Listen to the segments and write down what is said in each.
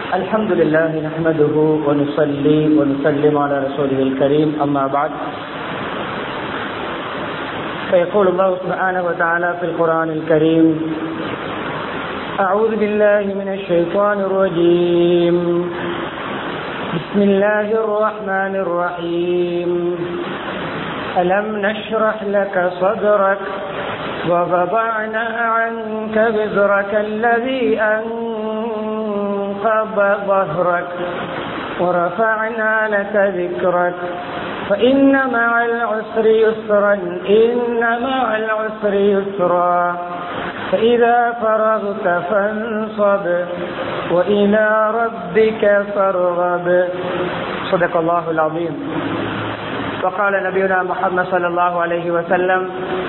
الحمد لله نحمده ونصلي ونسلم على رسوله الكريم أما بعد فيقول الله سبحانه وتعالى في القرآن الكريم أعوذ بالله من الشيطان الرجيم بسم الله الرحمن الرحيم ألم نشرح لك صدرك ووضعنا عنك بذرك الذي أنقض ظهرك ورفعنا لك ذكرك فإن مع العسر يسرا إن مع العسر يسرا فإذا فرغت فانصب وإلى ربك فارغب صدق الله العظيم وقال نبينا محمد صلى الله عليه وسلم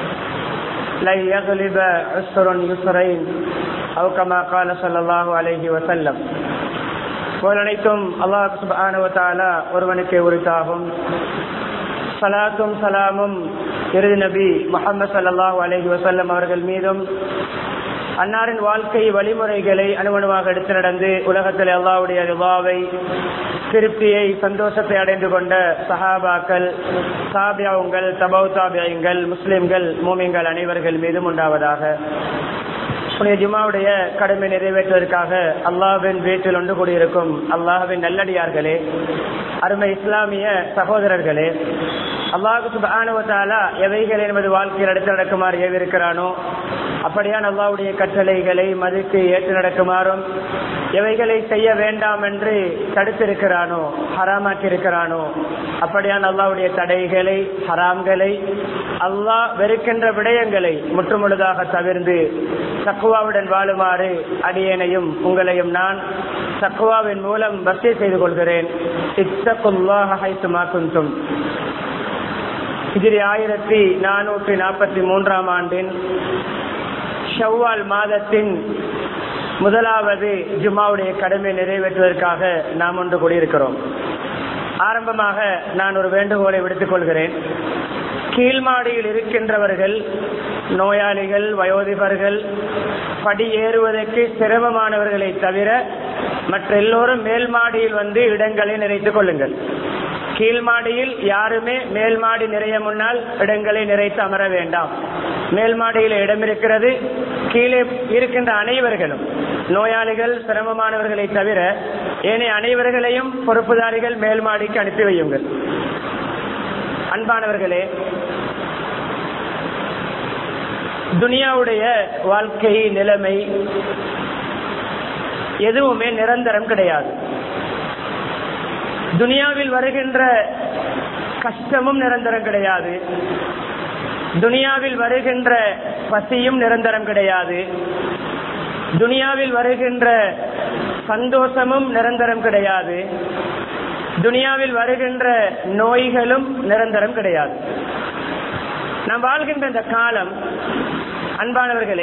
لن يغلب عسر يسرين أو كما قال صلى الله عليه وسلم அனைத்தும் அல்லாஹ் சுபானுவத்தாலா ஒருவனுக்கு உரித்தாகும் சலாத்தும் சலாமும் இறுதி நபி முகமது சல்லாஹூ அலஹி வசல்லம் அவர்கள் மீதும் அன்னாரின் வாழ்க்கை வழிமுறைகளை அணுவணுவாக எடுத்து நடந்து உலகத்தில் அல்லாவுடைய ரிவாவை திருப்தியை சந்தோஷத்தை அடைந்து கொண்ட சஹாபாக்கள் சாபியாவுங்கள் தபவு தாபியங்கள் முஸ்லிம்கள் மூமிங்கள் அனைவர்கள் மீதும் உண்டாவதாக புனித ஜுமாவுடைய கடமை நிறைவேற்றுவதற்காக அல்லாவின் வீட்டில் ஒன்று கூடியிருக்கும் அல்லாஹின் நல்லடியார்களே அருமை இஸ்லாமிய சகோதரர்களே அல்லாஹு சுபானுவத்தாலா எவைகள் என்பது வாழ்க்கையில் எடுத்து நடக்குமாறு ஏவிருக்கிறானோ அப்படியான் அல்லாவுடைய கட்டளைகளை மதித்து ஏற்று நடக்குமாறும் எவைகளை செய்ய வேண்டாம் என்று தடுத்திருக்கிறானோ ஹராமாக்கி இருக்கிறானோ அப்படியான் அல்லாவுடைய தடைகளை ஹராம்களை அல்லாஹ் வெறுக்கின்ற விடயங்களை முற்றுமுழுதாக தவிர்ந்து தக்குவாவுடன் வாழுமாறு அடியேனையும் உங்களையும் நான் தக்குவாவின் மூலம் வசதி செய்து கொள்கிறேன் இத்தகுல்லாஹும் இதிரி ஆயிரத்தி நானூற்றி நாற்பத்தி மூன்றாம் ஆண்டின் ஷவ்வால் மாதத்தின் முதலாவது ஜுமாவுடைய கடமை நிறைவேற்றுவதற்காக நாம் ஒன்று கூடியிருக்கிறோம் ஆரம்பமாக நான் ஒரு வேண்டுகோளை விடுத்துக் கொள்கிறேன் கீழ்மாடியில் இருக்கின்றவர்கள் நோயாளிகள் வயோதிபர்கள் படி ஏறுவதற்கு சிரமமானவர்களை தவிர மற்ற எல்லோரும் மேல் மாடியில் வந்து இடங்களை நிறைத்துக் கொள்ளுங்கள் கீழ்மாடியில் யாருமே மேல் மாடி நிறைய முன்னால் இடங்களை நிறைத்து அமர வேண்டாம் மேல் மாடியில் இடம் இருக்கிறது கீழே இருக்கின்ற அனைவர்களும் நோயாளிகள் சிரமமானவர்களை தவிர ஏனைய அனைவர்களையும் பொறுப்புதாரிகள் மேல் மாடிக்கு அனுப்பி வையுங்கள் அன்பானவர்களே துனியாவுடைய வாழ்க்கை நிலைமை எதுவுமே நிரந்தரம் கிடையாது துனியாவில் வருகின்ற கஷ்டமும் நிரந்தரம் கிடையாது துனியாவில் வருகின்ற பசியும் நிரந்தரம் கிடையாது துனியாவில் வருகின்ற சந்தோஷமும் நிரந்தரம் கிடையாது துனியாவில் வருகின்ற நோய்களும் நிரந்தரம் கிடையாது நாம் வாழ்கின்ற இந்த காலம் அன்பானவர்களே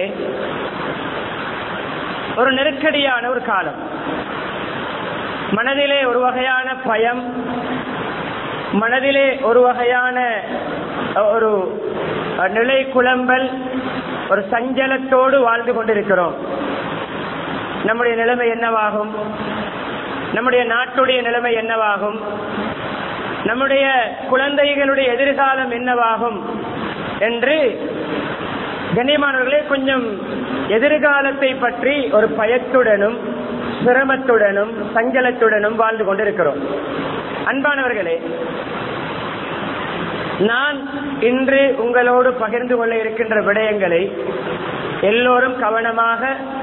ஒரு நெருக்கடியான ஒரு காலம் மனதிலே ஒரு வகையான பயம் மனதிலே ஒரு வகையான ஒரு நிலை குழம்பல் ஒரு சஞ்சலத்தோடு வாழ்ந்து கொண்டிருக்கிறோம் நம்முடைய நிலைமை என்னவாகும் நம்முடைய நாட்டுடைய நிலைமை என்னவாகும் நம்முடைய குழந்தைகளுடைய எதிர்காலம் என்னவாகும் என்று கண்ணியமானவர்களே கொஞ்சம் எதிர்காலத்தை பற்றி ஒரு பயத்துடனும் சிரமத்துடனும் சஞ்சலத்துடனும் வாழ்ந்து கொண்டிருக்கிறோம் அன்பானவர்களே நான் இன்று உங்களோடு பகிர்ந்து கொள்ள இருக்கின்ற விடயங்களை எல்லோரும் கவனமாக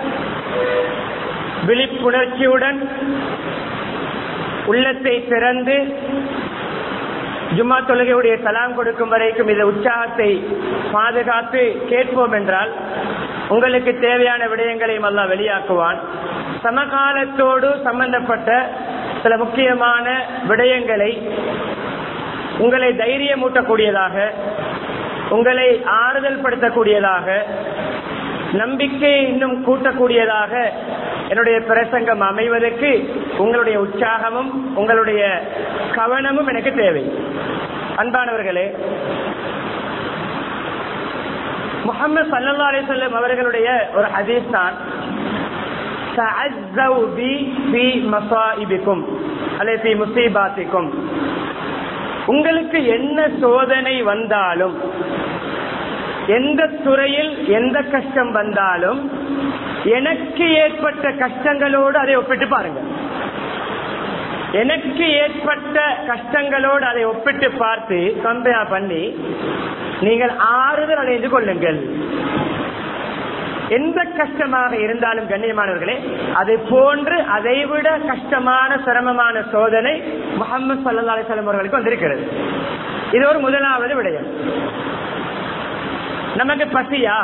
விழிப்புணர்ச்சியுடன் உள்ளத்தை திறந்து ஜும்மா தொழுகையுடைய சலாம் கொடுக்கும் வரைக்கும் இந்த உற்சாகத்தை பாதுகாத்து கேட்போம் என்றால் உங்களுக்கு தேவையான விடயங்களையும் எல்லாம் வெளியாக்குவான் சமகாலத்தோடு சம்பந்தப்பட்ட சில முக்கியமான விடயங்களை உங்களை தைரியமூட்டக்கூடியதாக உங்களை ஆறுதல் படுத்தக்கூடியதாக நம்பிக்கை இன்னும் கூட்டக்கூடியதாக என்னுடைய பிரசங்கம் அமைவதற்கு உங்களுடைய உற்சாகமும் உங்களுடைய கவனமும் எனக்கு தேவை அன்பானவர்களே முகமது சல்லா அலிசல்லம் அவர்களுடைய ஒரு ஹதீஸ் தான் தஅஸ்ஸவ் பி ஃபீ மஸாயிபிக்கும் அல்லது ஃபீ முஸீபாத்திக்கும் உங்களுக்கு என்ன சோதனை வந்தாலும் எந்த துறையில் எந்த கஷ்டம் வந்தாலும் எனக்கு ஏற்பட்ட கஷ்டங்களோடு அதை ஒப்பிட்டு பாருங்க எனக்கு ஏற்பட்ட கஷ்டங்களோடு அதை ஒப்பிட்டு பார்த்து கம்பேர் பண்ணி நீங்கள் ஆறுதல் அடைந்து கொள்ளுங்கள் எந்த கஷ்டமாக இருந்தாலும் கண்ணியமானவர்களே அதை போன்று அதைவிட கஷ்டமான சிரமமான சோதனை முகமது சல்லா அலிசல்லம் அவர்களுக்கு வந்திருக்கிறது இது ஒரு முதலாவது விடயம் நமக்கு பசியா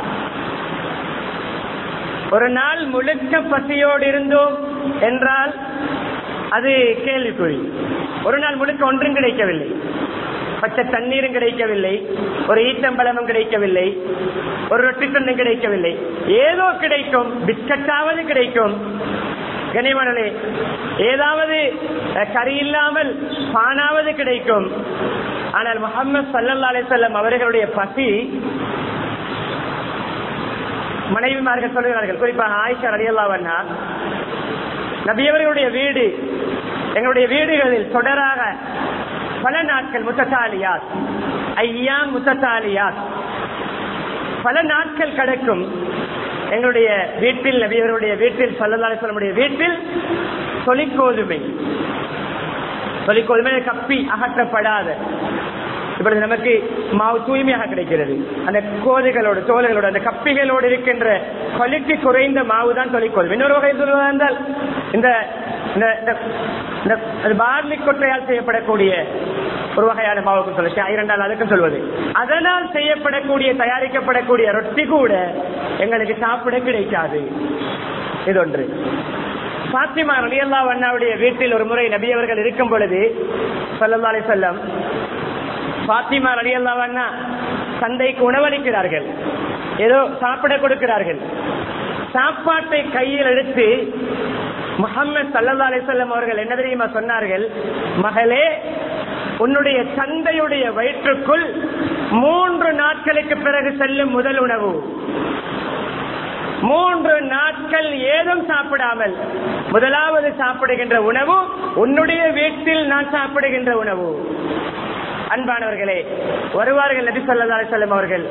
ஒரு நாள் முழுக்க பசியோடு இருந்தோம் என்றால் அது கேள்விக்குறி ஒரு நாள் முழுக்க ஒன்றும் கிடைக்கவில்லை பச்சை தண்ணீரும் கிடைக்கவில்லை ஒரு ஈட்டம்பழமும் கிடைக்கவில்லை ஒரு ரொட்டி துண்டும் கிடைக்கவில்லை ஏதோ கிடைக்கும் பிஸ்கட்டாவது கிடைக்கும் கனிமணலே ஏதாவது அஹ், கறி இல்லாமல் பானாவது கிடைக்கும் ஆனால் முகமது சல்லல்லா அலிசல்லம் அவர்களுடைய பசி மனைவிமார்கள் சொல்கிறார்கள் குறிப்பாக ஆயிஷா அலியல்லா வண்ணா நபியவர்களுடைய வீடு எங்களுடைய வீடுகளில் தொடராக பல நாட்கள் முத்தத்தாலியாத் ஐயா முத்தத்தாலியாத் பல நாட்கள் கிடக்கும் எங்களுடைய வீட்டில் நபியவருடைய வீட்டில் சல்லல்லாஹு சொல்லமுடைய வீட்டில் தொலிக்கோதுமை தொலிக்கோதுமை கப்பி அகற்றப்படாத இப்பொழுது நமக்கு மாவு தூய்மையாக கிடைக்கிறது அந்த கோதுகளோடு தோல்களோடு அந்த கப்பிகளோடு இருக்கின்ற குவாலிட்டி குறைந்த மாவு தான் தொழிற்கோதுமை இன்னொரு வகை சொல்வதா இருந்தால் இந்த இந்த இந்த- இந்த அது பார்லி கொட்டையால் செய்யப்படக்கூடிய ஒரு வகையான மாவுக்கு சொல்ல இரண்டால் அதுக்கும் சொல்வது அதனால் செய்யப்படக்கூடிய தயாரிக்கப்படக்கூடிய ரொட்டி கூட எங்களுக்கு சாப்பிட கிடைக்காது இது ஒன்று பாத்திமா ரலியல்லா அண்ணாவுடைய வீட்டில் ஒரு முறை நபி அவர்கள் இருக்கும் பொழுது சல்லல்லா அலைஹி வஸல்லம் பாத்திமா ரலியல்லா அண்ணா தந்தைக்கு உணவளிக்கிறார்கள் ஏதோ சாப்பிட கொடுக்கிறார்கள் சாப்பாட்டை கையில் எடுத்து முகமது சல்லல்லா அலிசல்லம் அவர்கள் என்ன தெரியுமா சொன்னார்கள் மகளே உன்னுடைய தந்தையுடைய வயிற்றுக்குள் மூன்று நாட்களுக்கு பிறகு செல்லும் முதல் உணவு மூன்று நாட்கள் ஏதும் சாப்பிடாமல் முதலாவது சாப்பிடுகின்ற உணவு உன்னுடைய வீட்டில் நான் சாப்பிடுகின்ற உணவு அன்பானவர்களே வருவார்கள் நபி சொல்லா செல்லும் அவர்கள்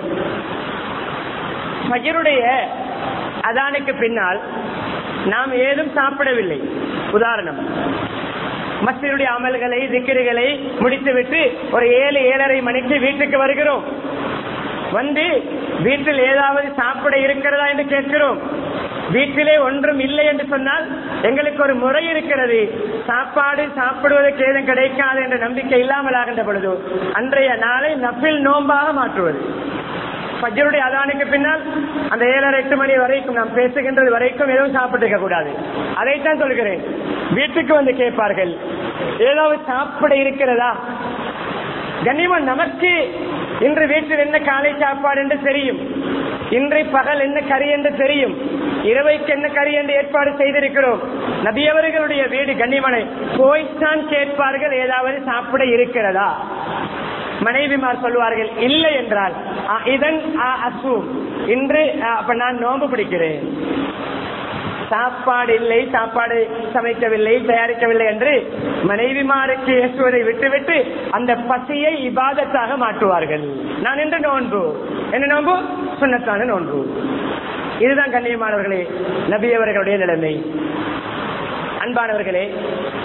பகிருடைய அதானுக்கு பின்னால் நாம் ஏதும் சாப்பிடவில்லை உதாரணம் மஸ்தினுடைய அமல்களை திக்கிரிகளை முடித்துவிட்டு ஒரு ஏழு ஏழரை மணிக்கு வீட்டுக்கு வருகிறோம் வந்து வீட்டில் ஏதாவது சாப்பிட இருக்கிறதா என்று கேட்கிறோம் வீட்டிலே ஒன்றும் இல்லை என்று சொன்னால் எங்களுக்கு ஒரு முறை இருக்கிறது சாப்பாடு சாப்பிடுவதற்கு ஏதும் கிடைக்காது என்ற நம்பிக்கை இல்லாமல் ஆகின்ற பொழுது அன்றைய நாளை நப்பில் நோம்பாக மாற்றுவது பஜ்ருடைய அதானுக்கு பின்னால் அந்த ஏழரை எட்டு மணி வரைக்கும் நாம் பேசுகின்றது வரைக்கும் எதுவும் சாப்பிட்டு கூடாது அதைத்தான் சொல்கிறேன் வீட்டுக்கு வந்து கேட்பார்கள் ஏதாவது சாப்பிட இருக்கிறதா கண்ணியமன் நமக்கு இன்று வீட்டில் என்ன காலை சாப்பாடு என்று தெரியும் இன்றை பகல் என்ன கறி என்று தெரியும் இரவைக்கு என்ன கறி என்று ஏற்பாடு செய்திருக்கிறோம் நபியவர்களுடைய வீடு கண்ணியமனை போய்த்தான் கேட்பார்கள் ஏதாவது சாப்பிட இருக்கிறதா மனைவிமார் சொல்வார்கள் இல்லை என்றால் "ஆ, இதன் ஆ, அசூம் இன்று ஆ, அப்ப நான் நோன்பு பிடிக்கிறேன் சாப்பாடு இல்லை சாப்பாடு சமைக்கவில்லை தயாரிக்கவில்லை என்று மனைவிமாருக்கு ஏசுவதை விட்டுவிட்டு அந்த பசியை இபாதத்தாக மாற்றுவார்கள் நான் என்று நோன்பு என்ன நோன்பு சுண்ணத்தான நோன்பு இதுதான் கண்ணியமானவர்களே நபி அவர்களுடைய நிலைமை அன்பானவர்களே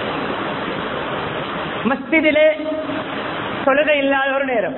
மஸ்திதிலே தொழுகை இல்லாத ஒரு நேரம்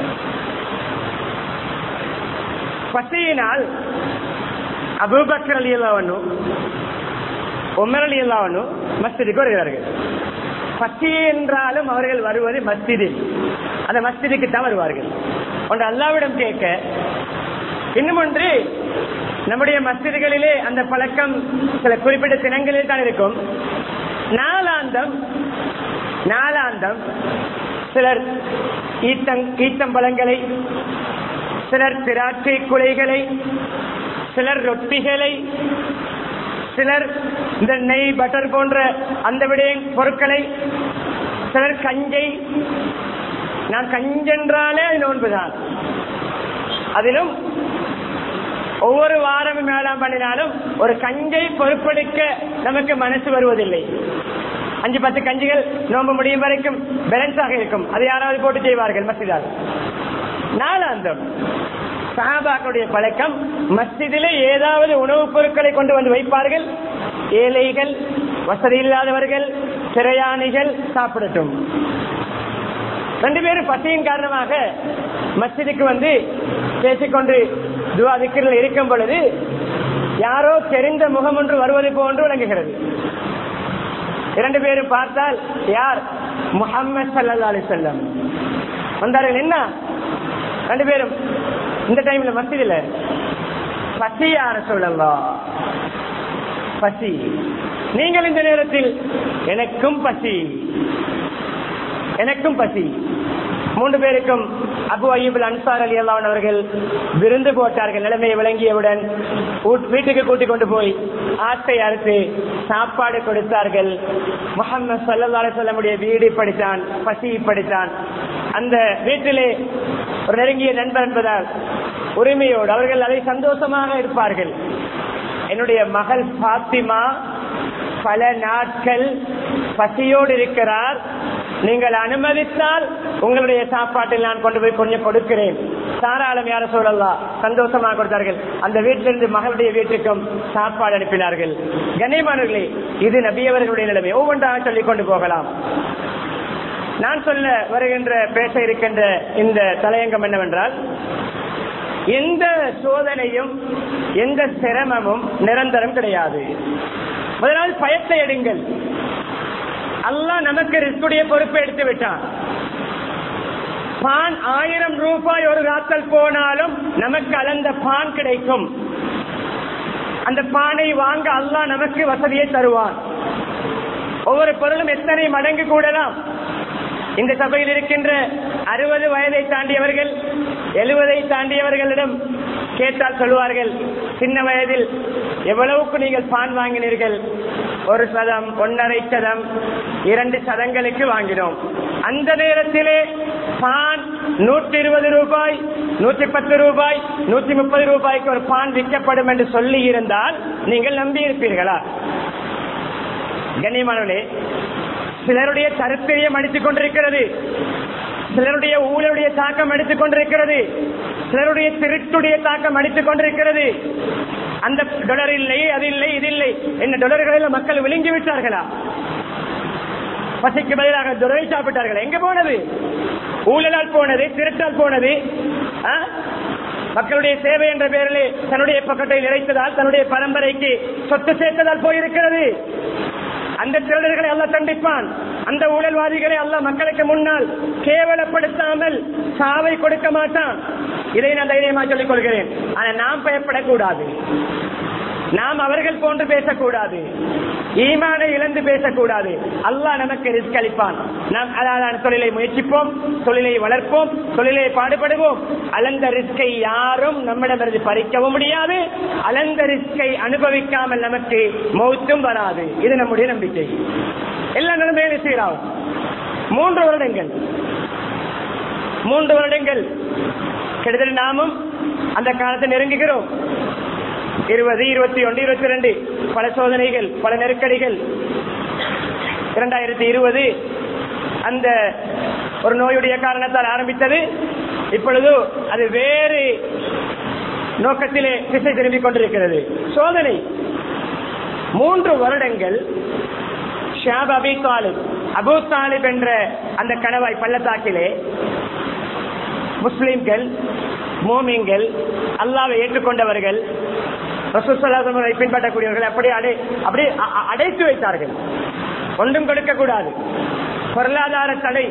பசியினால் அபூபக்கர் அலி அல்லாவனு உமர் அலி அல்லாவனு மஸ்ஜிதுக்கு வருகிறார்கள் பசி என்றாலும் அவர்கள் வருவது மஸ்ஜிதில் அந்த மஸ்ஜிதுக்கு தான் வருவார்கள் ஒன்று அல்லாவிடம் கேட்க இன்னும் ஒன்று நம்முடைய மஸ்ஜிதுகளிலே அந்த பழக்கம் சில குறிப்பிட்ட தினங்களில் தான் இருக்கும் நாளாந்தம் நாளாந்தம் சிலர் ஈத்தங் ஈத்தம்பழங்களை சிலர் திராட்சை குலைகளை சிலர் ரொட்டிகளை சிலர் இந்த நெய் பட்டர் போன்ற அந்த விடைய பொருட்களை சிலர் கஞ்சை நான் கஞ்சென்றாலே அது நோன்புதான் அதிலும் ஒவ்வொரு வாரமும் மேலாம் பண்ணினாலும் ஒரு கஞ்சை பொறுப்பெடுக்க நமக்கு மனசு வருவதில்லை அஞ்சு பத்து கஞ்சிகள் நோம்பு முடியும் வரைக்கும் பேலன்ஸாக இருக்கும் அதை யாராவது போட்டு செய்வார்கள் மசிதால் நாலாந்தம் சஹாபாக்களுடைய பழக்கம் மஸ்ஜிதிலே ஏதாவது உணவுப் பொருட்களை கொண்டு வந்து வைப்பார்கள் ஏழைகள் வசதி இல்லாதவர்கள் சிறையானிகள் சாப்பிடட்டும் ரெண்டு பேரும் பசியின் காரணமாக மஸ்ஜிதுக்கு வந்து பேசிக்கொண்டு துவா திக்கிரில் இருக்கும் பொழுது யாரோ தெரிந்த முகம் ஒன்று வருவது போன்று விளங்குகிறது இரண்டு பேரும் பார்த்தால் யார் முகம்மது சல்லா அலி செல்லம் வந்தார்கள் என்ன ரெண்டு பேரும் இந்த டைம்ல மஸ்ஜிதில் பசி யார சொல்லலாம் பசி நீங்கள் இந்த நேரத்தில் எனக்கும் பசி எனக்கும் பசி மூன்று பேருக்கும் அபு அய்யூபுல் அன்சார் அலி அல்லாவன் அவர்கள் விருந்து போட்டார்கள் நிலைமையை விளங்கியவுடன் ஊட்- வீட்டுக்கு கூட்டிக் கொண்டு போய் ஆட்டை அறுத்து சாப்பாடு கொடுத்தார்கள் முகமது சல்லா சொல்லமுடைய வீடு படித்தான் பசி படித்தான் அந்த வீட்டிலே ஒரு நெருங்கிய நண்பர் என்பதால் உரிமையோடு அவர்கள் அதை சந்தோஷமாக இருப்பார்கள் என்னுடைய மகள் பாத்திமா பல நாட்கள் பசியோடு இருக்கிறார் நீங்கள் அனுமதித்தால் உங்களுடைய சாப்பாட்டில் நான் கொண்டு போய் கொஞ்சம் கொடுக்கிறேன் தாராளம் யார சொல்லலாம் சந்தோஷமாக கொடுத்தார்கள் அந்த வீட்டிலிருந்து மகளுடைய வீட்டுக்கும் சாப்பாடு அனுப்பினார்கள் கண்ணியமானவர்களே இது நபியவர்களுடைய நிலைமை ஒவ்வொன்றாக சொல்லிக் கொண்டு போகலாம் நான் சொல்ல வருகின்ற பேச இருக்கின்ற இந்த தலையங்கம் என்னவென்றால் எந்த சோதனையும் எந்த சிரமமும் நிரந்தரம் கிடையாது முதலாவது பயத்தை எடுங்கள் அல்லாஹ் நமக்கு ரிஸ்குடைய பொறுப்பை எடுத்து விட்டான் பான் ஆயிரம் ரூபாய் ஒரு ராத்தல் போனாலும் நமக்கு அளந்த பான் கிடைக்கும் அந்த பானை வாங்க அல்லாஹ் நமக்கு வசதியை தருவான் ஒவ்வொரு பொருளும் எத்தனை மடங்கு கூடலாம் இந்த சபையில் இருக்கின்ற அறுபது வயதை தாண்டியவர்கள் எழுபதை தாண்டியவர்களிடம் கேட்டால் சொல்லுவார்கள் சின்ன வயதில் எவ்வளவுக்கு நீங்கள் பான் வாங்கினீர்கள் ஒரு சதம் ஒன்றரை சதம் இரண்டு சதங்களுக்கு வாங்கினோம் அந்த நேரத்திலே பான் நூற்றி இருபது ரூபாய் நூற்றி பத்து ரூபாய் நூற்றி முப்பது ரூபாய்க்கு ஒரு பான் விற்கப்படும் என்று சொல்லி இருந்தால் நீங்கள் நம்பி இருப்பீர்களா கண்ணியமானவர்களே சிலருடைய தருத்திரியம் அடித்துக் கொண்டிருக்கிறது சிலருடைய ஊழலுடைய தாக்கம் அடித்துக் கொண்டிருக்கிறது சிலருடைய திருட்டுடைய தாக்கம் அடித்துக் கொண்டிருக்கிறது அந்த டொலர் இல்லை அது இல்லை இது இல்லை என்ன டொலர்களில் மக்கள் விழுங்கி விட்டார்களா பசிக்கு பதிலாக துறை சாப்பிட்டார்கள் எங்க போனது ஊழலால் போனது திருட்டால் போனது ஆ? மக்களுடைய சேவை என்ற பெயரிலே தன்னுடைய பக்கத்தை நிறைத்ததால் தன்னுடைய பரம்பரைக்கு சொத்து சேர்த்ததால் போயிருக்கிறது அந்த திருடர்களை அல்ல தண்டிப்பான் அந்த ஊழல்வாதிகளை அல்ல மக்களுக்கு முன்னால் கேவலப்படுத்தாமல் சாவை கொடுக்க மாட்டான் இதை நான் தைரியமா சொல்லிக் கொள்கிறேன் ஆனா நாம் பயப்படக்கூடாது நாம் அவர்கள் போன்று பேசக்கூடாது ஈமானை இழந்து பேசக்கூடாது அல்லாஹ் நமக்கு ரிஸ்க் அளிப்பான் நாம் அதான தொழிலை முயற்சிப்போம் தொழிலை வளர்ப்போம் தொழிலை பாடுபடுவோம் அலந்த ரிஸ்கை யாரும் நம்மிடமிருந்து பறிக்கவும் முடியாது அலந்த ரிஸ்கை அனுபவிக்காமல் நமக்கு மௌத்தும் வராது இது நம்முடைய நம்பிக்கை எல்லா நிலைமையிலும் சீராகும் மூன்று வருடங்கள் மூன்று வருடங்கள் கிட்டத்தட்ட நாமும் அந்த காலத்தை நெருங்குகிறோம் இருபது இருபத்தி ஒன்று இருபத்தி ரெண்டு பல சோதனைகள் பல நெருக்கடிகள் இரண்டாயிரத்தி இருபது அந்த ஒரு நோயுடைய காரணத்தால் ஆரம்பித்தது இப்பொழுது அது வேறு நோக்கத்திலே திசை திரும்பிக் கொண்டிருக்கிறது சோதனை மூன்று வருடங்கள் ஷாப் அபி தாலிப் அபு தாலிப் என்ற அந்த கணவாய் பள்ளத்தாக்கிலே முஸ்லிம்கள் மோமிங்கள் அல்லாவை ஏற்றுக்கொண்டவர்கள் ரசூசல்லாசமரை பின்பற்றக்கூடியவர்கள் அப்படி அடை அப்படி அ- அ- அடைத்து வைத்தார்கள் ஒன்றும் கொடுக்க கூடாது பொருளாதார தடை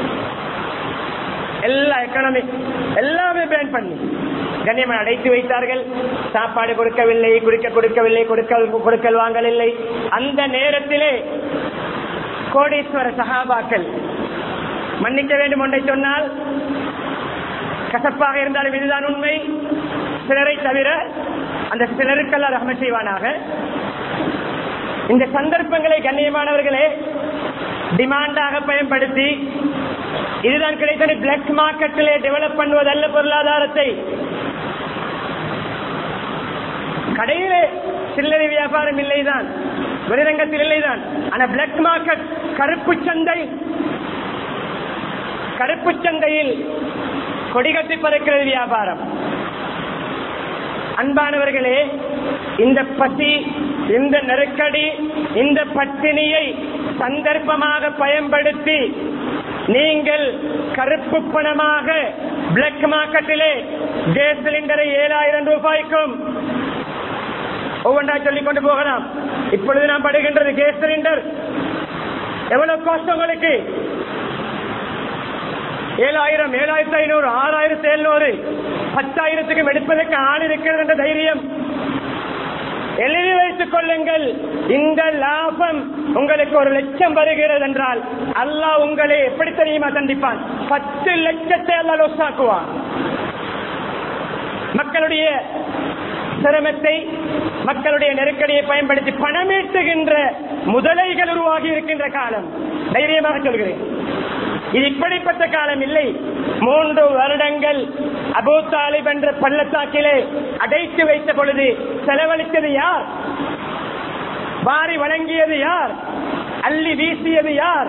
எல்லா எக்கனாமி எல்லாமே பேன் பண்ணி கண்ணியமாக அடைத்து வைத்தார்கள் சாப்பாடு கொடுக்கவில்லை குடிக்க கொடுக்கவில்லை கொடுக்கல் கொடுக்கல் வாங்கவில்லை அந்த நேரத்திலே கோடீஸ்வர சகாபாக்கள் மன்னிக்க வேண்டும் ஒன்றை சொன்னால் கசப்பாக இருந்தாலும் இதுதான் உண்மை சிலரை தவிர அந்த சிலருக்கெல்லாம் ரஹம செய்வானாக இந்த சந்தர்ப்பங்களை கண்ணியமானவர்களே டிமாண்டாக பயன்படுத்தி இதுதான் கிடைத்தது பிளாக் மார்க்கெட்டிலே டெவலப் பண்ணுவதல்ல பொருளாதாரத்தை கடையிலே சில்லறை வியாபாரம் இல்லைதான் வெளிரங்கத்தில் இல்லைதான் ஆனா பிளாக் மார்க்கெட் கருப்பு சந்தை கருப்பு சந்தையில் கொடிகட்டி பறக்கிறது வியாபாரம் அன்பானவர்களே இந்த பசி இந்த நெருக்கடி இந்த பட்டினியை சந்தர்ப்பமாக பயன்படுத்தி நீங்கள் கருப்பு பணமாக பிளாக் மார்க்கெட்டிலே கேஸ் சிலிண்டரை ஏழாயிரம் ரூபாய்க்கும் ஒவ்வொன்றா சொல்லிக் கொண்டு போகலாம் இப்பொழுது நாம் படுகின்றது கேஸ் சிலிண்டர் எவ்வளவு காஸ்ட் உங்களுக்கு ஏழாயிரம் ஏழாயிரத்தி ஐநூறு ஆறாயிரத்தி எழுநூறு பத்தாயிரத்துக்கும் எடுப்பதற்கு ஆள் இருக்கிறது என்ற தைரியம் எழுதி வைத்துக் கொள்ளுங்கள் இந்த லாபம் உங்களுக்கு ஒரு லட்சம் வருகிறது என்றால் அல்லாஹ் உங்களை எப்படி தெரியுமா சந்திப்பான் பத்து லட்சத்தை அல்லா லொசாக்குவான் மக்களுடைய சிரமத்தை மக்களுடைய நெருக்கடியை பயன்படுத்தி பணமீட்டுகின்ற முதலைகள் உருவாகி இருக்கின்ற காலம் தைரியமாக சொல்கிறேன் இது இப்படிப்பட்ட காலம் இல்லை மூன்று வருடங்கள் அபூ தாலிப் என்ற பள்ளத்தாக்கிலே அடைத்து வைத்த பொழுது செலவழித்தது யார் வாரி வழங்கியது யார் அள்ளி வீசியது யார்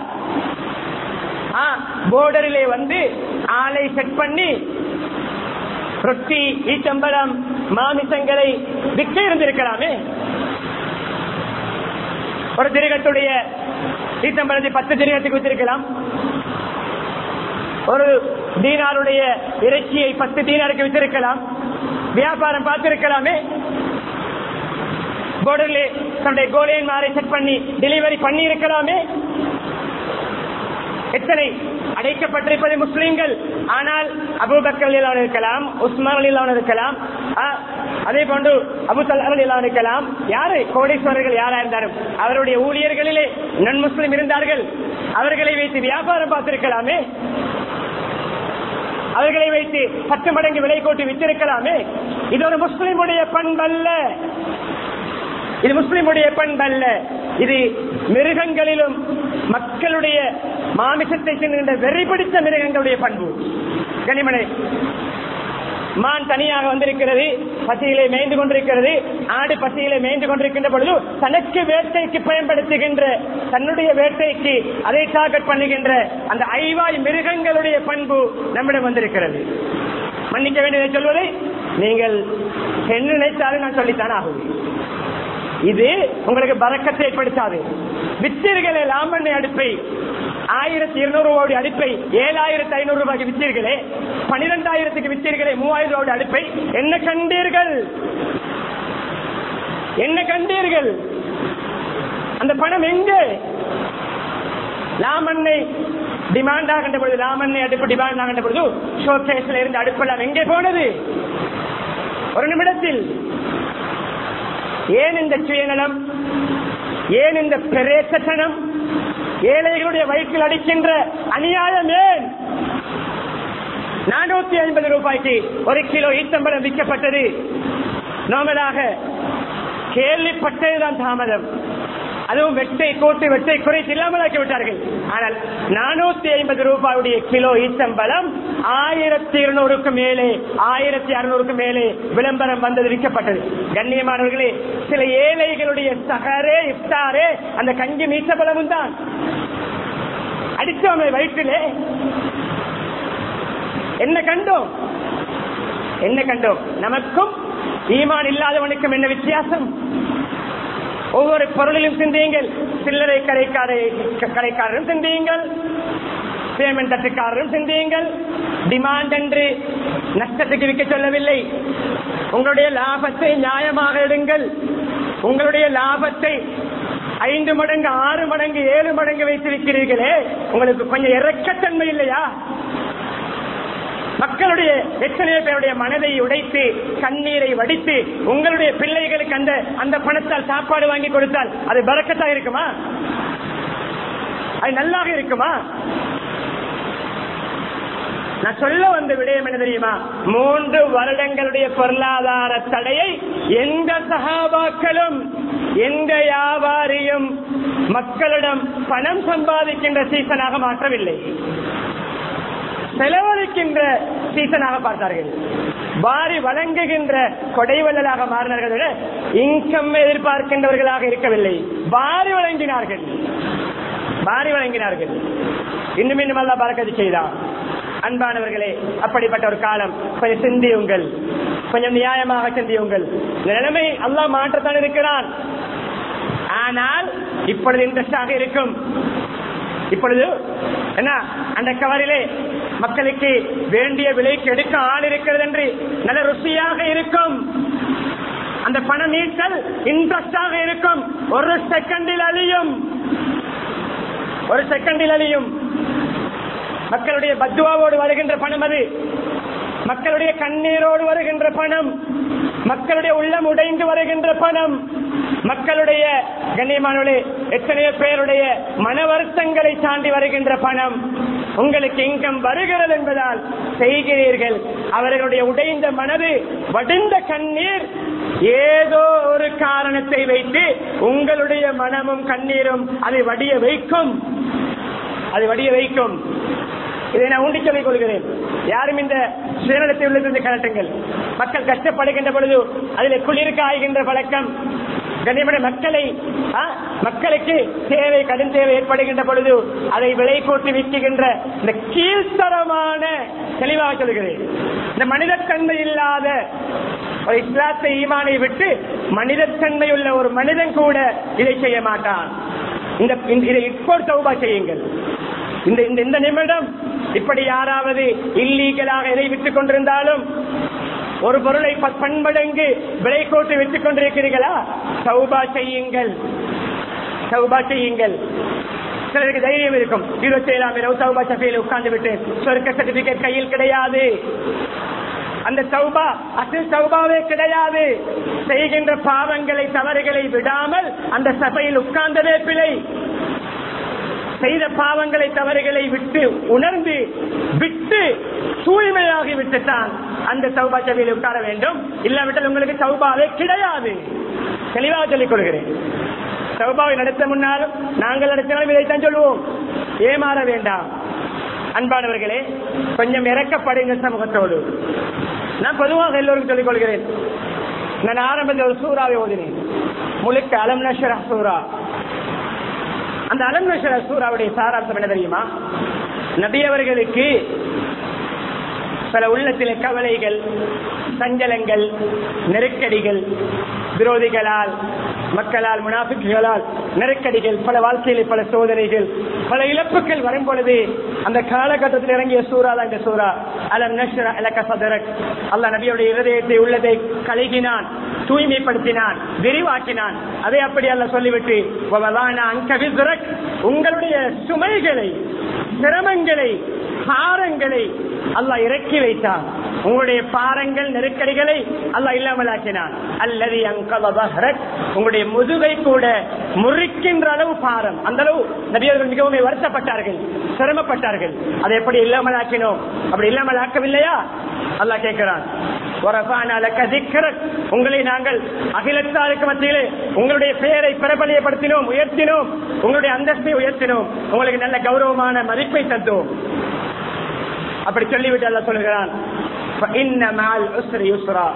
போர்டரிலே வந்து ஆளை செட் பண்ணி ரொட்டி ஈச்சம்பழம் மாமிசங்களை விற்க இருந்திருக்கலாமே ஒரு திருகத்துடைய ஈச்சம்பழத்தை பத்து திருகத்துக்கு வித்திருக்கலாம் ஒரு தீனாருடைய இறைச்சியை பத்து தீனாருக்கு வித்திருக்கலாம் வியாபாரம் பார்த்திருக்கலாமே போர்டர்லே தன்னுடைய கோலியன் மாறை செட் பண்ணி டெலிவரி பண்ணி இருக்கலாமே எத்தனை அடைக்கப்பட்டிருப்பது முஸ்லிம்கள் ஆனால் அபுபக்கர் இல்லாமல் இருக்கலாம் உஸ்மான் இல்லாமல் இருக்கலாம் அதே போன்று அபு சல்லால் இல்லாமல் இருக்கலாம் யாரு கோடீஸ்வரர்கள் யாரா இருந்தாலும் அவருடைய ஊழியர்களிலே நன் முஸ்லிம் இருந்தார்கள் அவர்களை வைத்து வியாபாரம் பார்த்திருக்கலாமே அவர்களை வைத்து பத்து மடங்கு விலை கோட்டி வித்திருக்கலாமே இது ஒரு முஸ்லிமுடைய பண்பல்ல இது முஸ்லிமுடைய பண்பல்ல இது மிருகங்களிலும் மக்களுடைய மாமிசத்தை செல்கின்ற வெறி பிடித்த மிருகங்களுடைய பண்பு கனிமனை மான் தனியாக வந்திருக்கிறது பசியிலே மேய்ந்து கொண்டிருக்கிறது ஆடு பசியிலே மேய்ந்து கொண்டிருக்கின்ற பொழுது தனக்கு வேட்டைக்கு பயன்படுத்துகின்ற தன்னுடைய வேட்டைக்கு அதை டார்கெட் பண்ணுகின்ற அந்த ஐவாய் மிருகங்களுடைய பண்பு நம்மிடம் வந்திருக்கிறது மன்னிக்க வேண்டியதை சொல்வதை நீங்கள் என்ன நினைத்தாலும் நான் சொல்லித்தான் ஆகும் இது உங்களுக்கு பறக்கத்தை ஏற்படுத்தாது வித்தீர்களே லாமண்ணை அடுப்பை ஆயிரத்தி இருநூறு ரூபாய் அடுப்பை ஏழாயிரத்தி ஐநூறு ரூபாய்க்கு வித்தீர்களே பனிரெண்டாயிரத்துக்கு வித்தீர்களே மூவாயிரம் ரூபாய் அடுப்பை என்ன கண்டீர்கள் என்ன கண்டீர்கள் அந்த பணம் எங்கே லாமண்ணை டிமாண்ட் ஆகின்ற பொழுது லாமண்ணை அடுப்பு டிமாண்ட் ஆகின்ற பொழுது ஷோகேஸ்ல இருந்து அடுப்பெல்லாம் எங்கே போனது ஒரு நிமிடத்தில் ஏன் இந்த சுயநலம் ஏன் இந்த பிரேசத்தனம் ஏழைகளுடைய வயிற்றில் அடிக்கின்ற அநியாயம் ஏன் நானூத்தி ஐம்பது ரூபாய்க்கு ஒரு கிலோ ஈத்தம்பரம் விற்கப்பட்டது நார்மலாக கேள்விப்பட்டதுதான் தாமதம் அதுவும் வெட்டை கோட்டு வெட்டை குறைத்து இல்லாமலாக்கி விட்டார்கள் ஆனால் நானூத்தி ஐம்பது ரூபாயுடைய கிலோ ஈச்சம்பலம் ஆயிரத்தி இருநூறுக்கு மேலே ஆயிரத்தி அறுநூறுக்கு மேலே விளம்பரம் வந்தது விற்கப்பட்டது கண்ணியமானவர்களே சில ஏழைகளுடைய சகரே இஃப்தாரே அந்த கஞ்சி மீச்சபலமும் தான் அடித்தோமே வயிற்றிலே என்ன கண்டோம் என்ன கண்டோம் நமக்கும் ஈமான் இல்லாதவனுக்கும் என்ன வித்தியாசம் ஒவ்வொரு பொருளிலும் சிந்தியுங்கள் சில்லறை கடைக்கார கடைக்காரரும் சிந்தியுங்கள் பேமெண்ட் தட்டுக்காரரும் சிந்தியுங்கள் டிமாண்ட் என்று நஷ்டத்துக்கு விற்க சொல்லவில்லை உங்களுடைய லாபத்தை நியாயமாக எடுங்கள் உங்களுடைய லாபத்தை ஐந்து மடங்கு ஆறு மடங்கு ஏழு மடங்கு வைத்திருக்கிறீர்களே உங்களுக்கு கொஞ்சம் இறக்கத்தன்மை இல்லையா மக்களுடைய எத்தனையோ பேருடைய மனதை உடைத்து கண்ணீரை வடித்து உங்களுடைய பிள்ளைகளுக்கு அந்த அந்த பணத்தால் சாப்பாடு வாங்கி கொடுத்தால் அது பறக்கத்தா இருக்குமா அது நல்லாக இருக்குமா நான் சொல்ல வந்த விடயம் என்ன தெரியுமா மூன்று வருடங்களுடைய பொருளாதார தடையை எந்த சகாபாக்களும் எந்த வியாபாரியும் மக்களிடம் பணம் சம்பாதிக்கின்ற சீசனாக மாற்றவில்லை செலவழிக்கின்ற சீசனாக பார்த்தார்கள் வாரி வழங்குகின்ற கொடைவள்ளலாக மாறினார்கள் விட இன்கம் எதிர்பார்க்கின்றவர்களாக இருக்கவில்லை வாரி வழங்கினார்கள் வாரி வழங்கினார்கள் இன்னும் இன்னும் அல்லா பறக்கது செய்தான் அன்பானவர்களே அப்படிப்பட்ட ஒரு காலம் கொஞ்சம் சிந்தியுங்கள் கொஞ்சம் நியாயமாக சிந்தியுங்கள் இந்த நிலைமை அல்லாஹ் மாற்றத்தான் இருக்கிறான் ஆனால் இப்பொழுது இன்ட்ரெஸ்டாக இருக்கும் இப்பொழுது என்ன அந்த கவரிலே மக்களுக்கு வேண்டிய விலைக்கு எடுக்க ஆள் இருக்கிறது என்று நல்ல ருசியாக இருக்கும் அந்த பணம் ஈட்டல் இன்ட்ரெஸ்டாக இருக்கும் ஒரு செகண்டில் அழியும் ஒரு செகண்டில் அழியும் மக்களுடைய பத்துவாவோடு வருகின்ற பணம் அது மக்களுடைய கண்ணீரோடு வருகின்ற பணம் மக்களுடைய உள்ளம் உடைந்து வருகின்ற பணம் மக்களுடைய கண்ணியமானவர்களே எத்தனையோ பேருடைய மன வருத்தங்களை தாண்டி வருகின்ற பணம் உங்களுக்கு இங்கம் வருகிறது என்பதால் செய்கிறீர்கள் அவர்களுடைய உடைந்த மனது வடிந்த கண்ணீர் ஏதோ ஒரு காரணத்தை வைத்து உங்களுடைய மனமும் கண்ணீரும் அதை வடிய வைக்கும் அது வடிய வைக்கும் இதை நான் ஊண்டி சொல்லிக் கொள்கிறேன் யாரும் இந்த சுயநலத்தை உள்ளிருந்து கலட்டுங்கள் மக்கள் கஷ்டப்படுகின்ற பொழுது அதில் குளிர் காய்கின்ற பழக்கம் கண்ணியமான மக்களை ஆ, மக்களுக்கு தேவை கடும் தேவை ஏற்படுகின்ற பொழுது அதை விலை கூட்டி விற்கின்ற இந்த கீழ்த்தரமான தெளிவாக சொல்கிறேன் இந்த மனிதத்தன்மை இல்லாத ஒரு இஸ்லாத்தை ஈமானை விட்டு மனிதத்தன்மை உள்ள ஒரு மனிதன் கூட இதை செய்ய மாட்டான் இந்த இந்த- இதை இப்போ தௌபா செய்யுங்கள் இந்த இந்த இந்த நிமிடம் இப்படி யாராவது இல்லீகலாக எதை விட்டுக் கொண்டிருந்தாலும் ஒரு பொருளை ப- பன்மடங்கு விலை கோட்டு விட்டுக் கொண்டிருக்கிறீர்களா சௌபா செய்யுங்கள் சௌபா செய்யுங்கள் சிலருக்கு தைரியம் இருக்கும் இருபத்தி ஏழாம் இரவு சௌபா சபையில் உட்கார்ந்து விட்டு சொர்க்க சர்டிபிகேட் கையில் கிடையாது அந்த சௌபா அசில் சௌபாவே கிடையாது செய்கின்ற பாவங்களை தவறுகளை விடாமல் அந்த சபையில் உட்கார்ந்ததே பிழை செய்த பாவங்களை தவறுகளை விட்டு உணர்ந்து விட்டு தூய்மையாகி விட்டுத்தான் அந்த சௌபா சபையில் உட்கார வேண்டும் இல்லாவிட்டால் உங்களுக்கு சௌபாவே கிடையாது தெளிவாக சொல்லிக் கொள்கிறேன் சௌபாவை நடத்த முன்னாலும் நாங்கள் நடத்தினாலும் இதைத்தான் சொல்லுவோம் ஏமாற வேண்டாம் அன்பானவர்களே கொஞ்சம் இறக்கப்படுங்க சமூகத்தோடு நான் பொதுவாக எல்லோருக்கும் சொல்லிக் கொள்கிறேன் நான் ஆரம்பத்தில் ஒரு சூறாவை ஓதினேன் முழுக்க அலம் நஷரா சூரா அந்த அலம் நஷரா சூறாவுடைய சாராம்சம் என்ன தெரியுமா நபி அவர்களுக்கு பல உள்ளத்திலே கவலைகள் சஞ்சலங்கள் நெருக்கடிகள் விரோதிகளால் மக்களால் முனாஃபிக்குகளால் நெருக்கடிகள் பல வாழ்க்கையில் பல சோதனைகள் பல இழப்புகள் வரும் பொழுது அந்த காலகட்டத்தில் இறங்கிய சூறா தான் இந்த சூறா அலம் நஷ்ர அலக சதரக் அல்லாஹ் நபியுடைய இருதயத்தை உள்ளதை கழுகினான் தூய்மைப்படுத்தினான் விரிவாக்கினான் அதை அப்படி அல்ல சொல்லிவிட்டு "வவதானா அன்க விஸ்ரக்", உங்களுடைய சுமைகளை சிரமங்களை பாரங்களை அல்லாஹ் இறக்கி வைத்தான் உங்களுடைய பாரங்கள் நெருக்கடிகளை அல்லாஹ் இல்லாமலாக்கினான் அல்லது அங்கலபஹரக் உங்களுடைய முதுகை கூட முறிக்கின்ற அளவு பாரம் அந்த அளவு நபியர்கள் மிகவும் வருத்தப்பட்டார்கள் சிரமப்பட்டார்கள் அதை எப்படி இல்லாமலாக்கினோம் அப்படி இல்லாமலாக்கவில்லையா அல்லாஹ் கேட்கிறான் "வரஃபஅனா லக திக்ரக்", உங்களை நாங்கள் அகிலத்தாருக்கு மத்தியிலே உங்களுடைய பெயரை பிரபலியப்படுத்தினோம் உயர்த்தினோம் உங்களுடைய அந்தஸ்தை உயர்த்தினோம் உங்களுக்கு நல்ல கௌரவமான மதிப்பை தந்தோம் அப்படி சொல்லிவிட்டு அல்ல சொல்கிறான் "ஃபஇன்ன மஅல் உஸ்ரி யுஸ்ரா."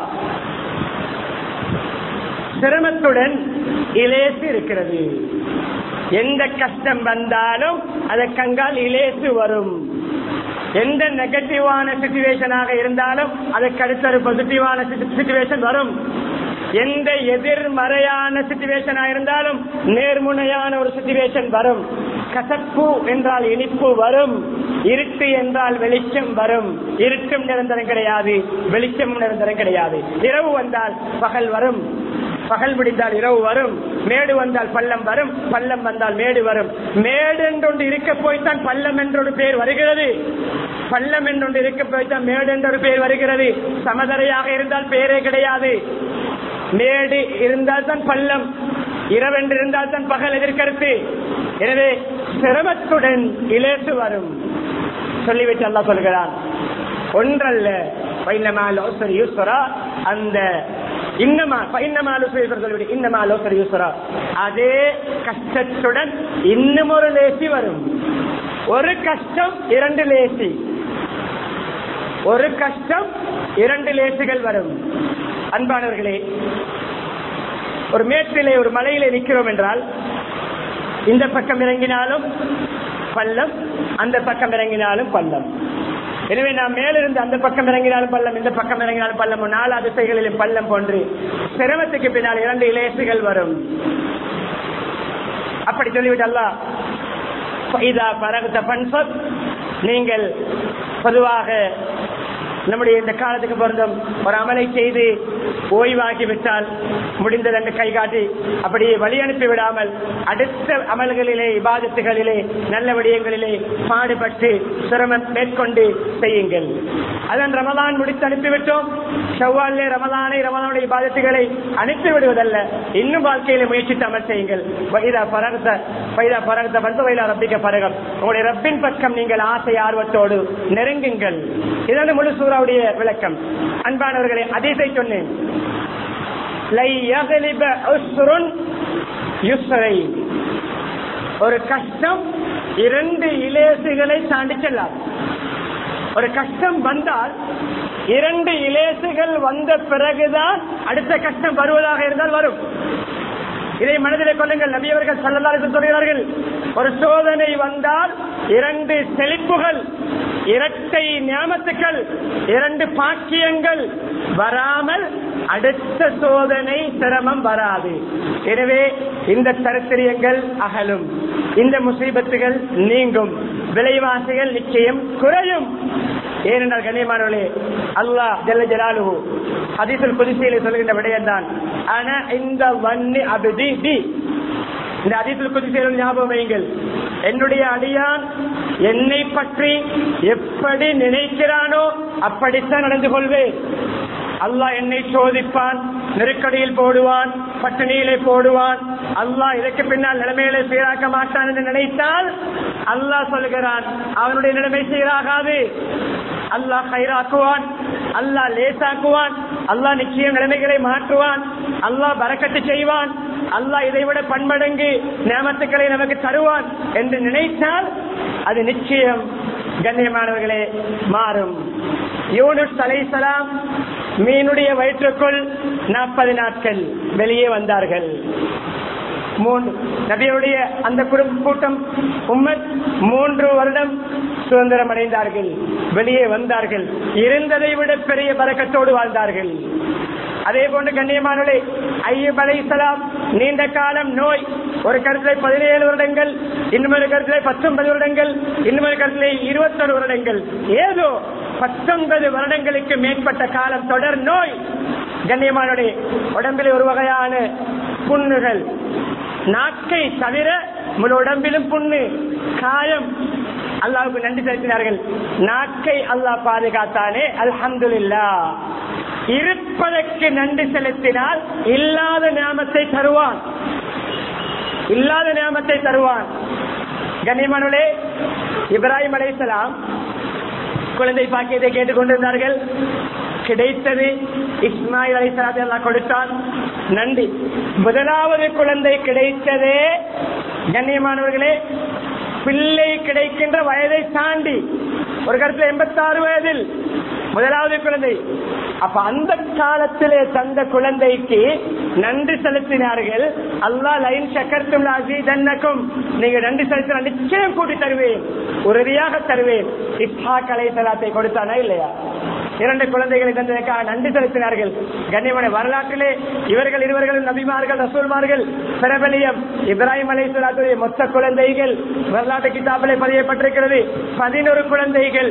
சிரமத்துடன் இலேசு இருக்கிறது எந்த கஷ்டம் வந்தாலும் அதற்கங்கால் இலேசு வரும் எந்த நெகட்டிவான சுச்சுவேஷனாக இருந்தாலும் அதற்கு அடுத்த ஒரு பாசிட்டிவான சுச்சுவேஷன் வரும் எந்த எதிர்மறையான சுச்சுவேஷனா இருந்தாலும் நேர்முனையான ஒரு சுச்சுவேஷன் வரும் கசப்பு என்றால் இனிப்பு வரும் இருட்டு என்றால் வெளிச்சம் வரும் இருட்டும் நிரந்தரம் கிடையாது வெளிச்சமும் நிரந்தரம் கிடையாது இரவு வந்தால் பகல் வரும் பகல் முடிந்தால் இரவு வரும் மேடு வந்தால் பள்ளம் வரும் பள்ளம் வந்தால் மேடு வரும் மேடு என்றொன்று இருக்க போய்த்தான் பள்ளம் என்றொரு பேர் வருகிறது பள்ளம் என்றொன்று இருக்க போய்த்தான் மேடு என்றொரு பேர் வருகிறது சமதரையாக இருந்தால் பேரே கிடையாது மேடு இருந்தால் தான் பள்ளம் இரவென்று இருந்தால் தான் பகல் எதிர்கருத்து எனவே சிரமத்துடன் இலேசு வரும் சொல்லிவிட்டு அல்லா சொல்கிறான் ஒன்றல்ல பைனமால் ஓசர் யூஸ்வரா அந்த இன்னமா பைனமா ஆலோசனை சொல்லிவிட்டு இன்னமா ஆலோசனை யூஸ்வரா அதே கஷ்டத்துடன் இன்னும் ஒரு லேசி வரும் ஒரு கஷ்டம் இரண்டு லேசி ஒரு கஷ்டம் இரண்டு லேசுகள் வரும் அன்பானவர்களே ஒரு மேட்டிலே ஒரு மலையிலே நிற்கிறோம் என்றால் இந்த பக்கம் இறங்கினாலும் பள்ளம் அந்த பக்கம் இறங்கினாலும் பள்ளம் எனவே நாம் மேலிருந்து அந்த பக்கம் இறங்கினாலும் பள்ளம் இந்த பக்கம் இறங்கினாலும் பள்ளம் நாலு அதிசைகளிலும் பள்ளம் போன்று சிரமத்துக்கு பின்னால் இரண்டு இலேசுகள் வரும் அப்படி சொல்லிவிட்டு அல்லா இதா பரகத்த பன்சத் நீங்கள் பொதுவாக நம்முடைய இந்த காலத்துக்கு பொருந்தும் ஒரு அமலை செய்து ஓய்வாகி விட்டால் முடிந்தது என்று கை காட்டி அப்படியே வழி அனுப்பி விடாமல் அடுத்த அமல்களிலே இபாதத்துகளிலே நல்ல விடயங்களிலே பாடுபட்டு சிரமம் மேற்கொண்டு செய்யுங்கள் அதன் ரமலான் முடித்து அனுப்பிவிட்டோம் செவ்வாலே ரமலானை ரமலானுடைய இபாதத்துகளை அனுப்பி விடுவதல்ல இன்னும் வாழ்க்கையில முயற்சித்து அமல் செய்யுங்கள் வைதா பரகத்த வைதா பரகத்த வந்து வைதா ரப்பிக்க பரகம் உங்களுடைய ரப்பின் பக்கம் நீங்கள் ஆசை ஆர்வத்தோடு நெருங்குங்கள் இதன் முழு சூறாவுடைய விளக்கம் அன்பானவர்களே அதிசை சொன்னேன் லை யகலிப உஸ்ருன் யுஸ்ரை. ஒரு கஷ்டம் இரண்டு இலேசுகளை தாண்டி செல்லாது ஒரு கஷ்டம் வந்தால் இரண்டு இலேசுகள் வந்த பிறகுதான் அடுத்த கஷ்டம் வருவதாக இருந்தால் வரும் இதை மனதிலே கொள்ளுங்கள் நபியவர்கள் சல்லல்லாஹு சொல்கிறார்கள் ஒரு சோதனை வந்தால் இரண்டு செழிப்புகள் இரட்டை ஞாபகத்துக்கள் இரண்டு பாக்கியங்கள் வராமல் அடுத்த சோதனை சிரமம் வராது எனவே இந்த தரித்திரியங்கள் அகலும் இந்த முசீபத்துகள் நீங்கும் விலைவாசிகள் நிச்சயம் குறையும் ஏனென்றால் கண்ணியமானவர்களே அல்லாஹ் ஜல்ல ஜலாலுஹு ஹதீஸுல் குதிசையிலே சொல்கின்ற விடயம் தான் ஆனா இந்த வன்னி அபிதி டி இந்த அதிசல் குதிசையில் ஞாபகம் வையுங்கள் என்னுடைய அடியான் என்னை பற்றி எப்படி நினைக்கிறானோ அப்படித்தான் நடந்து கொள்வேன் அல்லாஹ் என்னை சோதிப்பான் நெருக்கடியில் போடுவான் பட்டினியிலே போடுவான் அல்லாஹ் இதற்கு பின்னால் நிலைமையிலே சீராக்க மாட்டான் என்று நினைத்தால் அல்லாஹ் சொல்கிறான் அவனுடைய நிலைமை சீராகாது அல்லாஹ் கயிறாக்குவான் அல்லாஹ் லேசாக்குவான் அல்லாஹ் நிச்சயம் நிலைமைகளை மாற்றுவான் அல்லாஹ் பறக்கத்து செய்வான் அல்லாஹ் இதைவிட பன்மடங்கு நியமத்துக்களை நமக்கு தருவான் என்று நினைத்தால் அது நிச்சயம் கண்ணியமானவர்களே மாறும் யூனுஸ் அலைசலாம் மீனுடைய வயிற்றுக்குள் நாற்பது நாட்கள் வெளியே வந்தார்கள் மூன்று நபியுடைய அந்த குடும்ப கூட்டம் உம்மத் மூன்று வருடம் சுதந்திரம் அடைந்தார்கள் வெளியே வந்தார்கள் இருந்ததை விட பெரிய பறக்கத்தோடு வாழ்ந்தார்கள் அதே போன்று கண்ணியமானே ஐயப் அலைசலாம் நீண்ட காலம் நோய் ஒரு கருத்திலே பதினேழு வருடங்கள் இன்னொரு கருத்திலே பத்தொன்பது வருடங்கள் இன்னொரு கருத்திலே இருபத்தொரு வருடங்கள் ஏதோ பத்தொன்பது வருடங்களுக்கு மேற்பட்ட காலம் தொடர் நோய் கண்ணியமானே உடம்பிலே ஒரு வகையான புண்ணுகள் நாக்கை தவிர முழு உடம்பிலும் புண்ணு காயம் அல்லாவுக்கு நன்றி செலுத்தினார்கள் நாக்கை அல்லாஹ் பாதுகாத்தானே அல்ஹம்துலில்லா இருப்பதற்கு நன்றி செலுத்தினால் இல்லாத நியமத்தை தருவான் இல்லாத நியமத்தை தருவான் கண்ணியமானே இப்ராஹிம் அலைசலாம் குழந்தை பாக்கியத்தை கேட்டுக்கொண்டிருந்தார்கள் கிடைத்தது இஸ்மாயில் அலிசலாத்தை எல்லாம் கொடுத்தான் நன்றி முதலாவது குழந்தை கிடைத்ததே கண்ணியமானவர்களே பிள்ளை கிடைக்கின்ற வயதை தாண்டி ஒரு கருத்துல எண்பத்தி ஆறு வயதில் முதலாவது குழந்தை அப்ப அந்த காலத்திலே தந்த குழந்தைக்கு நன்றி செலுத்தினார்கள் அல்லா லைன் சக்கரத்தும் தன்னக்கும் நீங்க நன்றி செலுத்தின நிச்சயம் கூட்டி தருவேன் உறுதியாக தருவேன் இஸ்ஹா கலை சலாத்தை கொடுத்தானா இல்லையா இரண்டு குழந்தைகளை தந்ததற்காக நன்றி செலுத்தினார்கள் கண்ணியமான வரலாற்றிலே இவர்கள் இருவர்களும் நபிமார்கள் ரசூல்மார்கள் பிரபலியம் இப்ராஹிம் அலை சலாத்துடைய மொத்த குழந்தைகள் வரலாற்று கிதாபிலே பதியப்பட்டிருக்கிறது பதினொரு குழந்தைகள்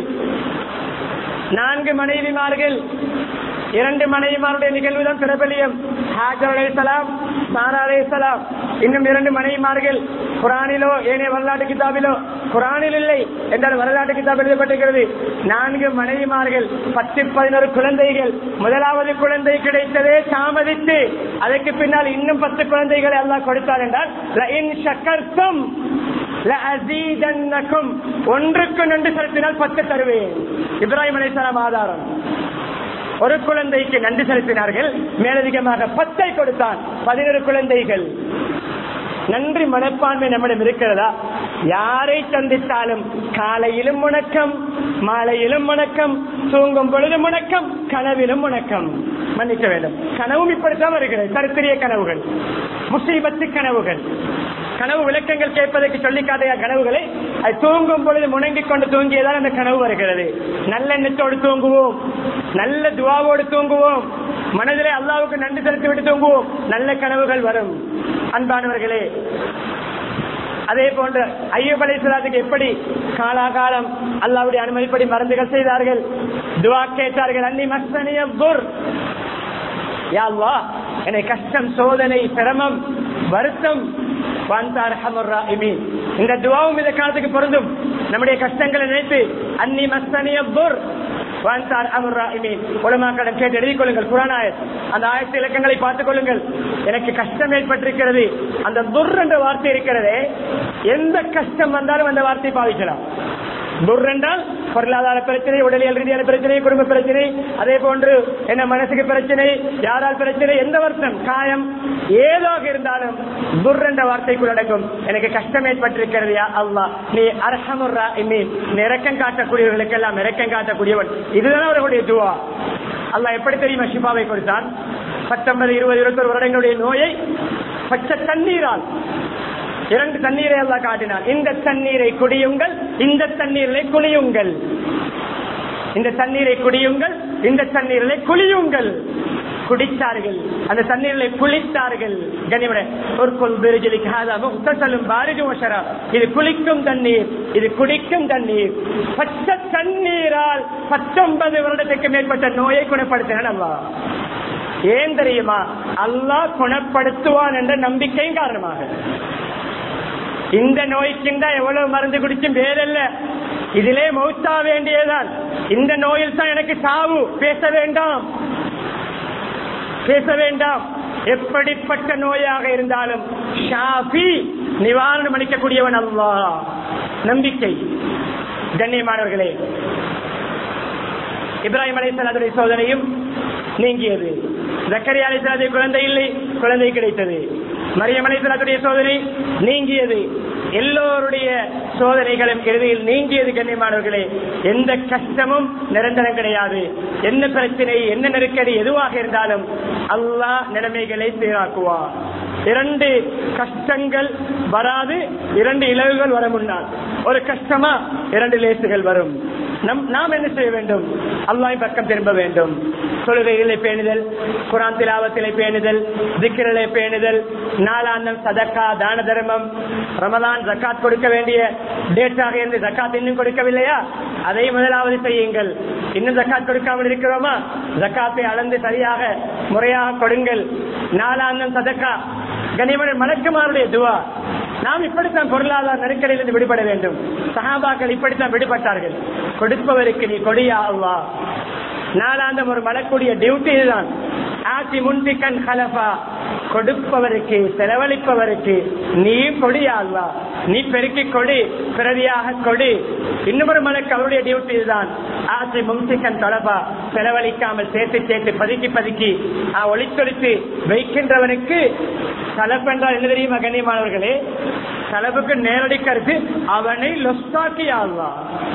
நான்கு மனைவிமார்கள் இரண்டு மனைவிமாருடைய நிகழ்வுதான் பிரபலியம் ஹாஜர் அலைசலாம் சாரா அலைசலாம் இன்னும் இரண்டு மனைவிமார்கள் குரானிலோ ஏனைய வரலாற்று கிதாபிலோ குரானில் இல்லை என்றால் வரலாற்று கிதாப் எழுதப்பட்டிருக்கிறது நான்கு மனைவிமார்கள் பத்து பதினோரு குழந்தைகள் முதலாவது குழந்தை கிடைத்ததே தாமதித்து அதற்கு பின்னால் இன்னும் பத்து குழந்தைகளை எல்லாம் கொடுத்தார் என்றால் சக்கர்த்தம் ஒன்றுக்கு நன்றி செலுத்தினால் பத்து தருவேன் இப்ராஹிம் அலிசலாம் ஆதாரம் ஒரு குழந்தைக்கு நன்றி செலுத்தினார்கள் மேலதிகமாக பத்தை கொடுத்தான் பதினொரு குழந்தைகள் நன்றி மனப்பான்மை நம்மிடம் இருக்கிறதா யாரை சந்தித்தாலும் காலையிலும் வணக்கம் மாலையிலும் வணக்கம் தூங்கும் பொழுதும் வணக்கம் கனவிலும் வணக்கம் மன்னிக்க வேண்டும் கனவும் இப்படித்தான் வருகிறது கருத்திரிய கனவுகள் முசீபத்து கனவுகள் கனவு விளக்கங்கள் கேட்பதற்கு சொல்லிக்காதைய கனவுகளை அது தூங்கும் பொழுது முணங்கிக் கொண்டு தூங்கியதால் அந்த கனவு வருகிறது நல்ல எண்ணத்தோடு தூங்குவோம் நல்ல துவாவோடு தூங்குவோம் மனதிலே அல்லாவுக்கு நன்றி செலுத்தி விட்டு தூங்குவோம் நல்ல கனவுகள் வரும் அன்பானவர்களே அதே போன்று ஐயப் அலைசலாத்துக்கு எப்படி காலாகாலம் அல்லாவுடைய அனுமதிப்படி மருந்துகள் செய்தார்கள் துவா கேட்டார்கள் அன்னி மஸ்தனிய துர் யா அல்லாஹ், என்னை கஷ்டம் சோதனை சிரமம் வருத்தம் வான்தார் அர்ஹமுர் ராஹிமீன். இந்த துவாவும் இந்த காலத்துக்கு பொருந்தும் நம்முடைய கஷ்டங்களை நினைத்து அன்னி மஸ்தனிய துர் வான்தார் அமுர் ராஹிமீன். உலமாக்களிடம் கேட்டு எழுதிக் கொள்ளுங்கள் குரானாயத் அந்த ஆயத்து இலக்கங்களை பார்த்துக் கொள்ளுங்கள் எனக்கு கஷ்டம் ஏற்பட்டிருக்கிறது அந்த துர் என்ற வார்த்தை இருக்கிறதே எந்த கஷ்டம் வந்தாலும் அந்த வார்த்தை பாவிக்கலாம் துர் என்றால் பொருளாதார பிரச்சனை உடலியல் ரீதியான பிரச்சனை குடும்ப பிரச்சனை அதே போன்று என்ன மனசுக்கு பிரச்சனை யாரால் பிரச்சனை எந்த வருஷம் காயம் ஏதாக இருந்தாலும் துர் என்ற வார்த்தைக்குள் அடங்கும் எனக்கு கஷ்டம் ஏற்பட்டிருக்கிறது யா அல்லாஹ் நீ அரஹமுர் நீ இறக்கம் காட்டக்கூடியவர்களுக்கு எல்லாம் இறக்கம் காட்டக்கூடியவன் இதுதான் அவர்களுடைய துவா அல்லாஹ் எப்படி தெரியுமா ஷிபாவை கொடுத்தான் பத்தொன்பது இருபது இருபத்தொரு வருடங்களுடைய நோயை பச்சை தண்ணீரால் இரண்டு தண்ணீரை எல்லாம் காட்டினார் இந்த தண்ணீரை குடியுங்கள் இந்த தண்ணீரை குளியுங்கள் இந்த தண்ணீரை குடியுங்கள் இந்த தண்ணீரை குளியுங்கள் குடித்தார்கள் அந்த தண்ணீரில் குளித்தார்கள் கனிமட ஒரு கொல் பெருஜலிக்காக உத்தசலும் பாரிஜும் இது குளிக்கும் தண்ணீர் இது குடிக்கும் தண்ணீர் பச்சை தண்ணீரால் பத்தொன்பது வருடத்துக்கு மேற்பட்ட நோயை குணப்படுத்தினான் அல்லா ஏன் தெரியுமா அல்லாஹ் குணப்படுத்துவான் என்ற நம்பிக்கையும் காரணமாக இந்த நோய்க்கும் தான் எவ்வளவு மருந்து குடிச்சும் வேறல்ல இதிலே மௌத்தா வேண்டியதுதான் இந்த நோயில் தான் எனக்கு சாவு பேச வேண்டாம் பேச வேண்டாம் எப்படிப்பட்ட நோயாக இருந்தாலும் ஷாஃபி நிவாரணம் அளிக்கக்கூடியவன் அல்லா நம்பிக்கை கண்ணியமானவர்களே இப்ராஹிம் அலைசலாதுடைய சோதனையும் நீங்கியது ஜக்கரி அலைசலாது குழந்தை இல்லை குழந்தை கிடைத்தது மரியம் அலைசலாத்துடைய சோதனை நீங்கியது எல்லோருடைய சோதனைகளும் இறுதியில் நீங்கியது கண்ணியமானவர்களே எந்த கஷ்டமும் நிரந்தரம் கிடையாது என்ன பிரச்சனை என்ன நெருக்கடி எதுவாக இருந்தாலும் அல்லாஹ் நிலைமைகளை சீராக்குவார் இரண்டு கஷ்டங்கள் வராது இரண்டு இலவுகள் வர முன்னால் ஒரு கஷ்டமா இரண்டு லேசுகள் வரும் நம் நாம் என்ன செய்ய வேண்டும் அல்லாஹ் பக்கம் திரும்ப வேண்டும் தொழுகைகளை பேணுதல் குரான் திலாவத்திலே பேணுதல் திக்கிரலை பேணுதல் நாளாந்தம் சதக்கா தான தர்மம் ரமதான் ஜக்காத் கொடுக்க வேண்டிய டேட்டாக இருந்து ஜக்காத் இன்னும் கொடுக்கவில்லையா அதை முதலாவது செய்யுங்கள் இன்னும் ஜக்காத் கொடுக்காமல் இருக்கிறோமா ஜக்காத்தை அளந்து சரியாக முறையாக கொடுங்கள் நாளாந்தம் சதக்கா கனிமன் மலக்குமாருடைய துவா நாம் இப்படித்தான் பொருளாதார நெருக்கடியிலிருந்து விடுபட வேண்டும் சகாபாக்கள் இப்படித்தான் விடுபட்டார்கள் கொடுப்பவருக்கு நீ கொடியா அல்லா நாளாந்தம் ஒரு மலக்கூடிய டியூட்டி இதுதான் ஆட்சி முன்பிக்கன் கலபா கொடுப்பவருக்கு செலவழிப்பவருக்கு நீ கொடியா அல்லா நீ பெருக்கி கொடி பிரதியாக கொடி இன்னொரு மலக்கு அவருடைய டியூட்டி இதுதான் ஆட்சி முன்சிக்கன் தலபா செலவழிக்காமல் சேர்த்து சேர்த்து பதுக்கி பதுக்கி ஒளித்தொழித்து வைக்கின்றவனுக்கு தலப்பென்றால் என்ன தெரியுமா கண்ணியமானவர்களே தலப்புக்கு நேரடி கருத்து அவனை லொஸ்டாக்கி ஆள்வா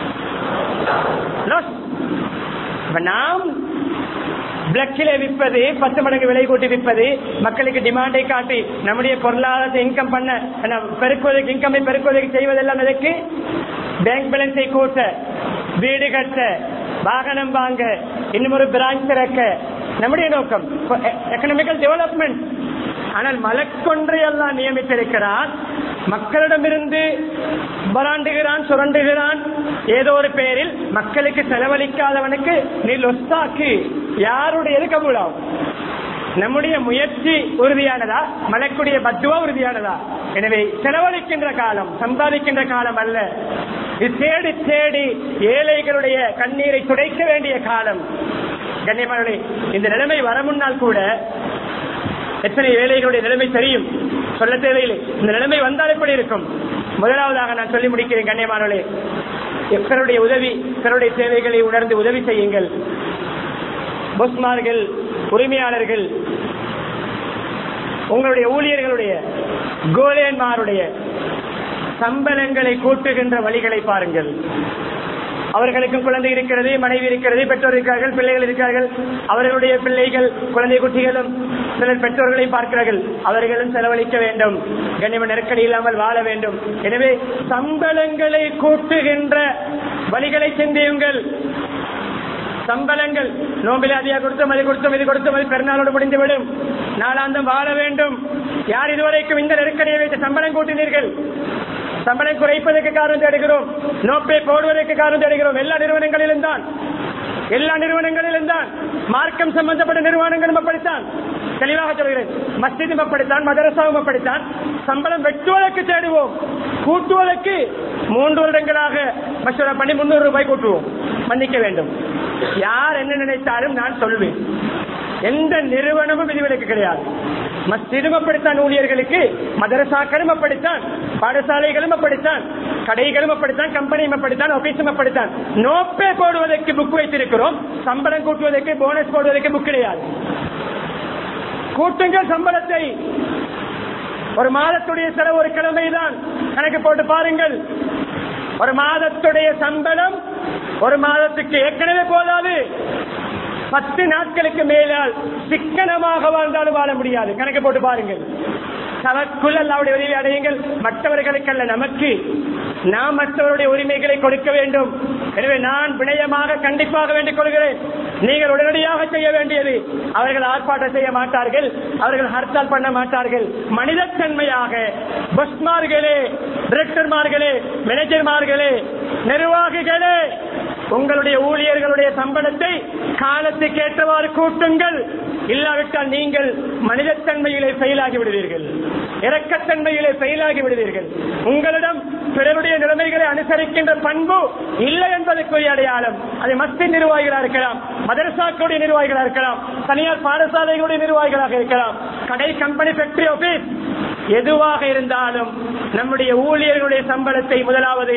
நாம் பிளக்கிலே விற்பது பத்து மடங்கு விலை கூட்டி விற்பது மக்களுக்கு டிமாண்டை காட்டி நம்முடைய பொருளாதாரத்தை இன்கம் பண்ண பெருக்குவதற்கு இன்கமை பெருக்குவதற்கு செய்வதெல்லாம் எதற்கு பேங்க் பேலன்ஸை கூட்ட வீடு கட்ட வாகனம் வாங்க இன்னும் ஒரு பிரான்ச் திறக்க நம்முடைய நோக்கம் எக்கனாமிக்கல் டெவலப்மெண்ட் ஆனால் மலக்கொன்றையெல்லாம் நியமித்திருக்கிறான் மக்களிடமிருந்து பராண்டுகிறான் சுரண்டுகிறான் ஏதோ ஒரு பேரில் மக்களுக்கு செலவழிக்காதவனுக்கு நீ லொஸ்தாக்கு யாருடையது கபூலாகும் நம்முடைய முயற்சி உறுதியானதா மலக்குடைய பத்துவா உறுதியானதா எனவே செலவழிக்கின்ற காலம் சம்பாதிக்கின்ற காலம் அல்ல இது தேடி தேடி ஏழைகளுடைய கண்ணீரை துடைக்க வேண்டிய காலம் கண்ணியமானே இந்த நிலைமை வர முன்னால் கூட எத்தனை ஏழைகளுடைய நிலைமை தெரியும் சொல்ல தேவையில்லை இந்த நிலைமை வந்தால் எப்படி இருக்கும் முதலாவதாக நான் சொல்லி முடிக்கிறேன் கண்ணியமானவர்களே பிறருடைய உதவி பிறருடைய தேவைகளை உணர்ந்து உதவி செய்யுங்கள் பொஸ்மார்கள் உரிமையாளர்கள் உங்களுடைய ஊழியர்களுடைய கோலேன்மாருடைய சம்பளங்களை கூட்டுகின்ற வழிகளை பாருங்கள் அவர்களுக்கும் குழந்தை இருக்கிறது மனைவி இருக்கிறது பெற்றோர் இருக்கிறார்கள் பிள்ளைகள் இருக்கிறார்கள் அவர்களுடைய பிள்ளைகள் குழந்தை குட்டிகளும் சிலர் பெற்றோர்களை பார்க்கிறார்கள் அவர்களும் செலவழிக்க வேண்டும் கண்ணியம நெருக்கடி இல்லாமல் வாழ வேண்டும் எனவே சம்பளங்களை கூட்டுகின்ற வழிகளை சிந்தியுங்கள் சம்பளங்கள் நோம்பில் அதிகா கொடுத்தோம் அது கொடுத்தோம் இது கொடுத்தோம் அது பெருநாளோடு முடிந்துவிடும் நாளாந்தம் வாழ வேண்டும் யார் இதுவரைக்கும் இந்த நெருக்கடியை வைத்து சம்பளம் கூட்டினீர்கள் சம்பளம் குறைப்பதற்கு காரணம் தேடுகிறோம் நோப்பை போடுவதற்கு காரணம் தேடுகிறோம் எல்லா நிறுவனங்களிலும் தான் எல்லா நிறுவனங்களிலும் தான் மார்க்கம் சம்பந்தப்பட்ட நிறுவனங்களும் அப்படித்தான் தெளிவாக சொல்கிறேன் மஸ்ஜிதும் அப்படித்தான் மதரசாவும் அப்படித்தான் சம்பளம் வெட்டுவதற்கு தேடுவோம் கூட்டுவதற்கு மூன்று வருடங்களாக மசூரா பண்ணி முன்னூறு ரூபாய் கூட்டுவோம் மன்னிக்க வேண்டும் யார் என்ன நினைத்தாலும் நான் சொல்வேன் எந்த நிறுவனமும் விதிவிலக்கு கிடையாது மஸ்ஜிதும் அப்படித்தான் ஊழியர்களுக்கு மதரசாக்களும் அப்படித்தான் பாடசாலைகளும் அப்படித்தான் கடைகளும் அப்படித்தான் கம்பெனியும் அப்படித்தான் ஆபீஸும் அப்படித்தான் நோப்பே போடுவதற்கு புக் வைத்திருக்கிறோம் சம்பளம் கூட்டுவதற்கு போனஸ் போடுவதற்கு புக் கிடையாது கூட்டுங்கள் சம்பளத்தை ஒரு மாதத்துடைய செலவு ஒரு கிழமைதான் கணக்கு போட்டு பாருங்கள் ஒரு மாதத்துடைய சம்பளம் ஒரு மாதத்துக்கு ஏற்கனவே போதாது பத்து நாட்களுக்கு மேலால் சிக்கனமாக வாழ்ந்தாலும் வாழ முடியாது கணக்கு போட்டு பாருங்கள் தனக்குள் அல்லாவுடைய உதவி அடையுங்கள் மற்றவர்களுக்கல்ல நமக்கு நாம் மற்றவருடைய உரிமைகளை கொடுக்க வேண்டும் எனவே நான் வினயமாக கண்டிப்பாக வேண்டிக் கொள்கிறேன் நீங்கள் உடனடியாக செய்ய வேண்டியது அவர்கள் ஆர்ப்பாட்டம் செய்ய மாட்டார்கள் அவர்கள் ஹர்த்தால் பண்ண மாட்டார்கள் மனிதத்தன்மையாக பஸ்மார்களே டிரெக்டர்மார்களே மேனேஜர்மார்களே நிர்வாகிகளே உங்களுடைய ஊழியர்களுடைய சம்பளத்தை காலத்துக்கு ஏற்றவாறு கூட்டுங்கள் இல்லாவிட்டால் நீங்கள் மனிதத்தன்மையிலே செயலாகி விடுவீர்கள் இரக்கத்தன்மையிலே செயலாகி விடுவீர்கள் உங்களிடம் பிறருடைய நிலைமைகளை அனுசரிக்கின்ற பண்பு இல்லை என்பதற்குரிய அடையாளம் அது மஸ்தி நிர்வாகிகளாக இருக்கலாம் மதரசாக்களுடைய நிர்வாகிகளாக இருக்கலாம் தனியார் பாடசாலைகளுடைய நிர்வாகிகளாக இருக்கலாம் கடை கம்பெனி ஃபேக்டரி ஆபீஸ் எதுவாக இருந்தாலும் நம்முடைய ஊழியர்களுடைய சம்பளத்தை முதலாவது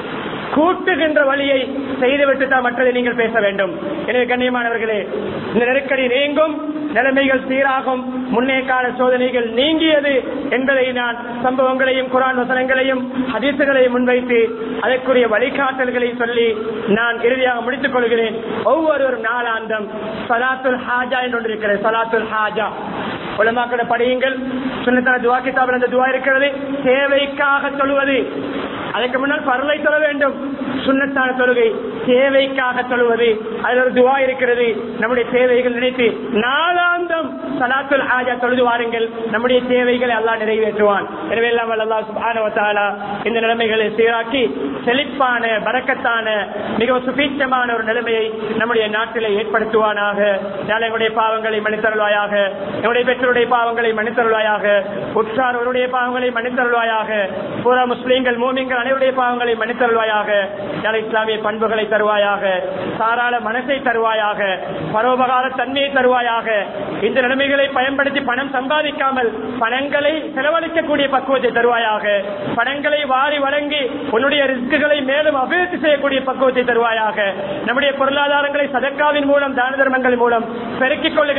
கூட்டுகின்ற வழியை செய்துவிட்டு தான் மற்றதை நீங்கள் பேச வேண்டும் எனவே கண்ணியமானவர்களே இந்த நெருக்கடி நீங்கும் நிலைமைகள் சீராகும் முன்னே கால சோதனைகள் நீங்கியது என்பதை நான் சம்பவங்களையும் குரான் வசனங்களையும் ஹதீசுகளையும் முன்வைத்து அதற்குரிய வழிகாட்டல்களை சொல்லி நான் இறுதியாக முடித்துக் கொள்கிறேன் ஒவ்வொருவரும் நாளாந்தம் சலாத்துல் ஹாஜா என்று ஒன்று இருக்கிறது சலாத்துல் ஹாஜா உலமாக்களை படியுங்கள் சுண்ணத்தான துவா கிதாபில் அந்த துவா இருக்கிறது தேவைக்காக சொல்வது அதற்கு முன்னால் பரலை தொழ வேண்டும் சுண்ணத்தான தொழுகை தேவைக்காக தொழுவது அதில் ஒரு துவா இருக்கிறது நம்முடைய தேவைகள் நினைத்து நாளாந்தம் சலாத்துல் ஆஜா தொழுது வாருங்கள் நம்முடைய தேவைகளை அல்லாஹ் நிறைவேற்றுவான் எனவே எல்லாம் அல்லாஹ் சுப்ஹானஹு வ தஆலா இந்த நிலைமைகளை சீராக்கி செழிப்பான பரக்கத்தான மிகவும் சுபீட்சமான ஒரு நிலைமையை நம்முடைய நாட்டிலே ஏற்படுத்துவானாக எங்களுடைய பாவங்களை மன்னித்தருள்வாயாக என்னுடைய பெற்றோருடைய பாவங்களை மன்னித்தருள்வாயாக உற்றாரோருடைய பாவங்களை மன்னித்தருள்வாயாக பூரா முஸ்லீம்கள் மூமிங்கள் அனைவருடைய பாவங்களை மன்னித்தருள்வாயாக யாழ் இஸ்லாமிய பண்புகளை தருவாயாக தாராள மனசை தருவாயாக பரோபகார தன்மையை தருவாயாக இந்த நிலைமைகளை பயன்படுத்தி பணம் சம்பாதிக்காமல் பணங்களை செலவழிக்கக்கூடிய பக்குவத்தை தருவாயாக பணங்களை வாரி வழங்கி உன்னுடைய ரிஸ்குகளை மேலும் அபிவிருத்தி செய்யக்கூடிய பக்குவத்தை தருவாயாக நம்முடைய பொருளாதாரங்களை சதக்காவின் மூலம் தான தர்மங்கள் மூலம் பெருக்கிக் கொள்ளுகின்ற